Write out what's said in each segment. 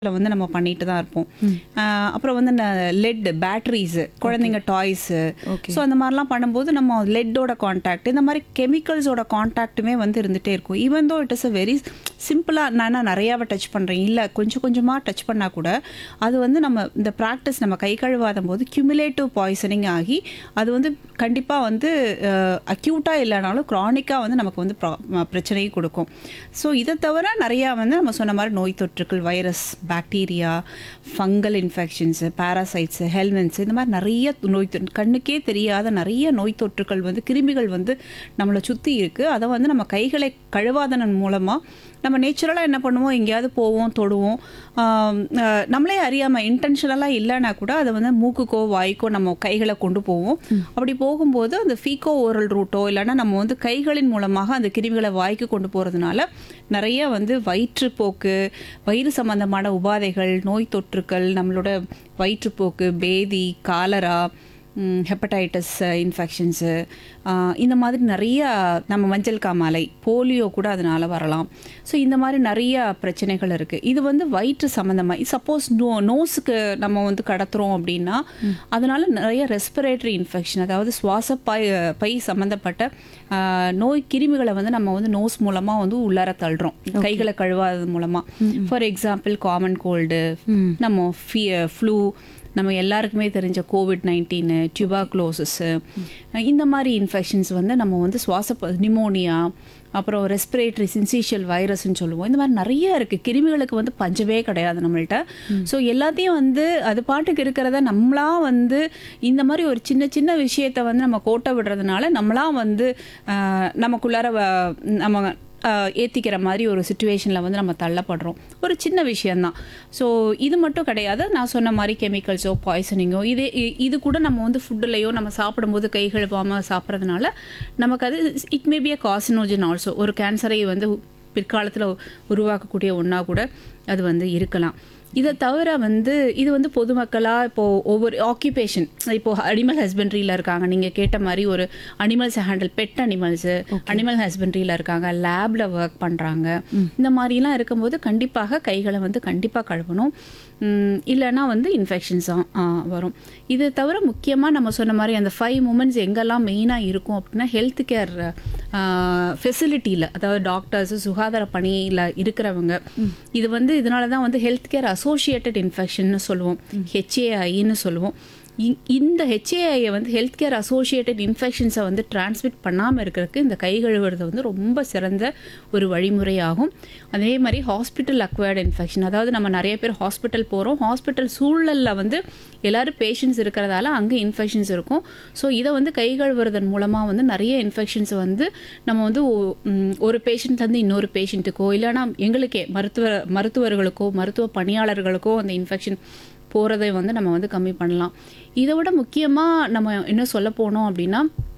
ல வந்து நம்ம பண்ணிட்டு தான் இருப்போம் ஆஹ் அப்புறம் வந்து இந்த லெட் பேட்டரிஸ் குழந்தைங்க டாய்ஸு Okay. ஸோ அந்த மாதிரிலாம் பண்ணும்போது நம்ம லெட்டோட காண்டாக்ட் இந்த மாதிரி கெமிக்கல்ஸோட காண்டாக்ட்டுமே வந்து இருந்துகிட்டே இருக்கும் even though it is a very சிம்பிளாக நான் என்ன நிறையாவை டச் பண்ணுறேன் இல்லை கொஞ்சம் கொஞ்சமாக டச் பண்ணால் கூட அது வந்து நம்ம இந்த ப்ராக்டிஸ் நம்ம கை கழுவாத போது கியூமுலேட்டிவ் பாய்சனிங் ஆகி அது வந்து கண்டிப்பாக வந்து அக்யூட்டாக இல்லைனாலும் க்ரானிக்காக வந்து நமக்கு வந்து ப்ரா- பிரச்சனையை கொடுக்கும் ஸோ இதை தவிர நிறையா வந்து நம்ம சொன்ன மாதிரி நோய் தொற்றுக்கள் virus bacteria fungal infections parasites helminths இந்த மாதிரி நிறைய நோய் தொற்று கண்ணுக்கே தெரியாத நிறைய நோய் தொற்றுக்கள் வந்து கிருமிகள் வந்து நம்மளை சுற்றி இருக்குது அதை வந்து நம்ம கைகளை கழுவாதனன் மூலமாக நம்ம நேச்சுரலாக என்ன பண்ணுவோம் எங்கேயாவது போவோம் தொடுவோம் ஆம், அஹ், நம்மளே அறியாமல் இன்டென்ஷனலாக இல்லைன்னா கூட அதை வந்து மூக்குக்கோ வாய்க்கோ நம்ம கைகளை கொண்டு போவோம் அப்படி போகும்போது அந்த ஃபீக்கோ ஓரல் ரூட்டோ இல்லைன்னா நம்ம வந்து கைகளின் மூலமாக அந்த கிருமிகளை வாய்க்கு கொண்டு போகிறதுனால நிறைய வந்து வயிற்றுப்போக்கு வயிறு சம்பந்தமான உபாதைகள் நோய் தொற்றுக்கள் நம்மளோட வயிற்றுப்போக்கு பேதி காலரா ஹெப்படைட்டிஸ் இன்ஃபெக்ஷன்ஸு இந்த மாதிரி நிறைய நம்ம மஞ்சள் காமாலை போலியோ கூட அதனால வரலாம் ஸோ இந்த மாதிரி நிறைய பிரச்சனைகள் இருக்குது இது வந்து வயிற்று சம்மந்தமாக சப்போஸ் நோ நோஸுக்கு நம்ம வந்து கடத்துறோம் அப்படின்னா அதனால நிறைய ரெஸ்பிரேட்டரி இன்ஃபெக்ஷன் அதாவது சுவாச பை பை சம்மந்தப்பட்ட ஆஹ், நோய் கிருமிகளை வந்து நம்ம வந்து நோஸ் மூலமாக வந்து உள்ளார தள்ளுறோம் கைகளை கழுவாதது மூலமாக ஃபார் எக்ஸாம்பிள் காமன் கோல்டு நம்ம ஃபீ ஃப்ளூ நம்ம எல்லாருக்குமே தெரிஞ்ச கோவிட் நைன்டீனு டியூபாக்ளோசிஸு இந்த மாதிரி இன்ஃபெக்ஷன்ஸ் வந்து நம்ம வந்து சுவாச நிமோனியா அப்புறம் ரெஸ்பிரேட்டரி சின்சீஷியல் வைரஸ்ன்னு சொல்லுவோம் இந்த மாதிரி நிறைய இருக்குது கிருமிகளுக்கு வந்து பஞ்சமே கிடையாது நம்மள்ட்ட ஸோ எல்லாத்தையும் வந்து அது பாட்டுக்கு இருக்கிறத நம்மளா வந்து இந்த மாதிரி ஒரு சின்ன சின்ன விஷயத்தை வந்து நம்ம கோட்டை விடுறதுனால நம்மளா வந்து ஆஹ், நமக்குள்ளார வ- நம்ம ஆஹ் ஏத்திக்கிற மாதிரி ஒரு சுச்சுவேஷனில் வந்து நம்ம தள்ளப்படுறோம் ஒரு சின்ன விஷயந்தான் ஸோ இது மட்டும் கிடையாது நான் சொன்ன மாதிரி கெமிக்கல்ஸோ பாய்சனிங்கோ இது இ- இது கூட நம்ம வந்து ஃபுட்டுலையோ நம்ம சாப்பிடும்போது கை கழுவாமல் சாப்பிட்றதுனால நமக்கு அது it may be a carcinogen also ஒரு கேன்சரை வந்து பிற்காலத்தில் உருவாக்கக்கூடிய ஒன்றா கூட அது வந்து இருக்கலாம் இதை தவிர வந்து இது வந்து பொதுமக்களாக இப்போது ஒவ்வொரு ஆக்கியூபேஷன் இப்போ அனிமல் ஹஸ்பண்ட்ரியில் இருக்காங்க நீங்கள் கேட்ட மாதிரி ஒரு animals handle pet animals animal ஹஸ்பண்ட்ரியில் இருக்காங்க லேபில் ஒர்க் பண்ணுறாங்க இந்த மாதிரிலாம் இருக்கும்போது கண்டிப்பாக கைகளை வந்து கண்டிப்பாக கழுவணும் உம், இல்லைன்னா வந்து இன்ஃபெக்ஷன்ஸாக வரும் இது தவிர முக்கியமாக நம்ம சொன்ன மாதிரி அந்த ஃபைவ் மூமெண்ட்ஸ் எங்கெல்லாம் மெயினாக இருக்கும் அப்படின்னா ஹெல்த் கேர் ஃபெசிலிட்டியில் அதாவது டாக்டர்ஸ் சுகாதார பணியில் இருக்கிறவங்க இது வந்து இதனால தான் வந்து ஹெல்த் கேர் அசோசியேட்டட் இன்ஃபெக்ஷன்னு சொல்லுவோம் ஹெச்ஏஐன்னு சொல்லுவோம் இ- இந்த ஹெச்ஏஐயை வந்து ஹெல்த் கேர் அசோசியேட்டட் இன்ஃபெக்ஷன்ஸை வந்து டிரான்ஸ்மிட் பண்ணாமல் இருக்கிறதுக்கு இந்த கை கழுவுறது வந்து ரொம்ப சிறந்த ஒரு வழிமுறையாகும் அதே மாதிரி ஹாஸ்பிட்டல் அக்வயர்டு இன்ஃபெக்ஷன் அதாவது நம்ம நிறைய பேர் ஹாஸ்பிட்டல் போகிறோம் ஹாஸ்பிட்டல் சூழலில் வந்து எல்லாரும் பேஷண்ட்ஸ் இருக்கிறதால அங்கே இன்ஃபெக்ஷன்ஸ் இருக்கும் ஸோ இதை வந்து கை கழுவுறதன் மூலமாக வந்து நிறைய இன்ஃபெக்ஷன்ஸ் வந்து நம்ம வந்து ஒ- ம், ஒரு பேஷண்ட்லேருந்து இன்னொரு பேஷண்ட்டுக்கோ இல்லைன்னா எங்களுக்கே மருத்துவ மருத்துவர்களுக்கோ மருத்துவ பணியாளர்களுக்கோ அந்த இன்ஃபெக்ஷன் போகிறதை வந்து நம்ம வந்து கம்மி பண்ணலாம் இதை விட முக்கியமாக நம்ம என்ன சொல்ல போனோம் அப்படின்னா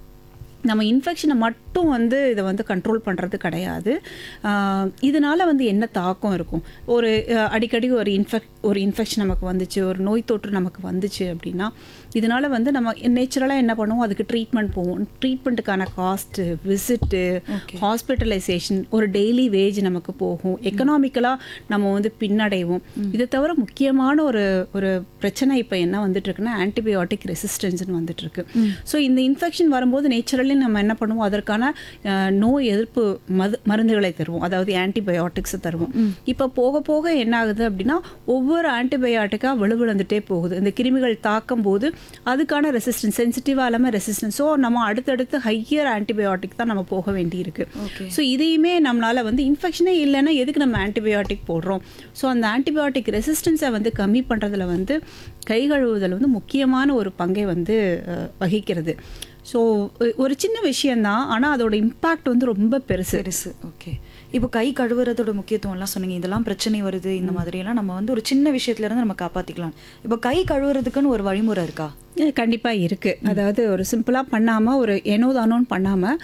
நம்ம இன்ஃபெக்ஷனை மட்டும் வந்து இதை வந்து கண்ட்ரோல் பண்ணுறது கிடையாது ஆஹ் இதனால வந்து என்ன தாக்கம் இருக்கும் ஒரு அஹ், அடிக்கடி ஒரு இன்ஃபெக்ட் ஒரு இன்ஃபெக்ஷன் நமக்கு வந்துச்சு ஒரு நோய் தொற்று நமக்கு வந்துச்சு அப்படின்னா இதனால வந்து நம்ம நேச்சுரலாக என்ன பண்ணுவோம் அதுக்கு ட்ரீட்மெண்ட் போவோம் ட்ரீட்மெண்ட்டுக்கான காஸ்ட்டு விசிட்டு ஹாஸ்பிட்டலைசேஷன் ஒரு டெய்லி வேஜ் நமக்கு போகும் எக்கனாமிக்கலாக நம்ம வந்து பின்னடைவோம் இதை தவிர முக்கியமான ஒரு ஒரு பிரச்சனை இப்போ என்ன வந்துட்டு இருக்குன்னா ஆன்டிபயோட்டிக் ரெசிஸ்டன்ஸ்னு வந்துட்டு இருக்கு ஸோ இந்த இன்ஃபெக்ஷன் வரும்போது நேச்சுரலி நம்ம என்ன பண்ணுவோம் அதற்கான அஹ், நோய் எதிர்ப்பு மது மருந்துகளை தருவோம் அதாவது ஆன்டிபயோட்டிக்ஸை தருவோம் இப்போ போக போக என்ன ஆகுது அப்படின்னா ஒவ்வொரு ஆன்டிபயோட்டிக்காக விழுவிழந்துட்டே போகுது இந்த கிருமிகள் தாக்கும் போது அதுக்கான ரெசிஸ்டன்ஸ் சென்சிட்டிவாக இல்லாமல் ரெசிஸ்டன்ஸ் ஸோ நம்ம அடுத்தடுத்து ஹையர் ஆன்டிபயோட்டிக் தான் நம்ம போக வேண்டியிருக்கு Okay. ஸோ இதையுமே நம்மளால வந்து இன்ஃபெக்ஷனே இல்லைன்னா எதுக்கு நம்ம ஆன்டிபயோட்டிக் போடுறோம் ஸோ அந்த ஆன்டிபயோட்டிக் ரெசிஸ்டன்ஸை வந்து கம்மி பண்ணுறதுல வந்து கை கழுவுதல் வந்து முக்கியமான ஒரு பங்கை வந்து அஹ், வகிக்கிறது ஸோ ஒரு சின்ன விஷயம்தான் ஆனால் அதோட இம்பேக்ட் வந்து ரொம்ப பெருசு பெருசு ஓகே இப்போ கை கழுவுறதோட முக்கியத்துவம் எல்லாம் சொன்னீங்க இதெல்லாம் பிரச்சனை வருது இந்த மாதிரி எல்லாம் நம்ம வந்து ஒரு சின்ன விஷயத்துல இருந்து நம்ம காப்பாத்திக்கலாம் இப்போ கை கழுவுறதுக்குன்னு ஒரு வழிமுறை இருக்கா கண்டிப்பாக இருக்கு அதாவது ஒரு சிம்பிளாக பண்ணாமல் ஒரு ஏனோ தானோன்னு பண்ணாமல்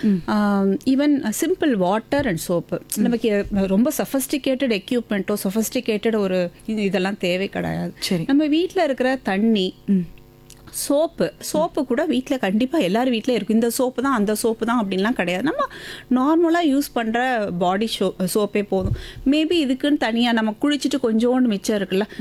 even simple water and soap நமக்கு ரொம்ப சஃபஸ்டிகேட்டட் எக்யூப்மெண்ட்டோ சஃபஸ்டிகேட்டட் ஒரு இது- இதெல்லாம் தேவை கிடையாது சரி நம்ம வீட்டில் இருக்கிற தண்ணி சோப்பு சோப்பு கூட வீட்டில் கண்டிப்பாக எல்லார் வீட்லேயும் இருக்கும் இந்த சோப்பு தான் அந்த சோப்பு தான் அப்படின்லாம் கிடையாது நம்ம நார்மலாக யூஸ் பண்ணுற பாடி ஷோ சோப்பே போதும் மேபி இதுக்குன்னு தனியாக நம்ம குளிச்சுட்டு கொஞ்சோண்டு மிச்சம் இருக்குல்ல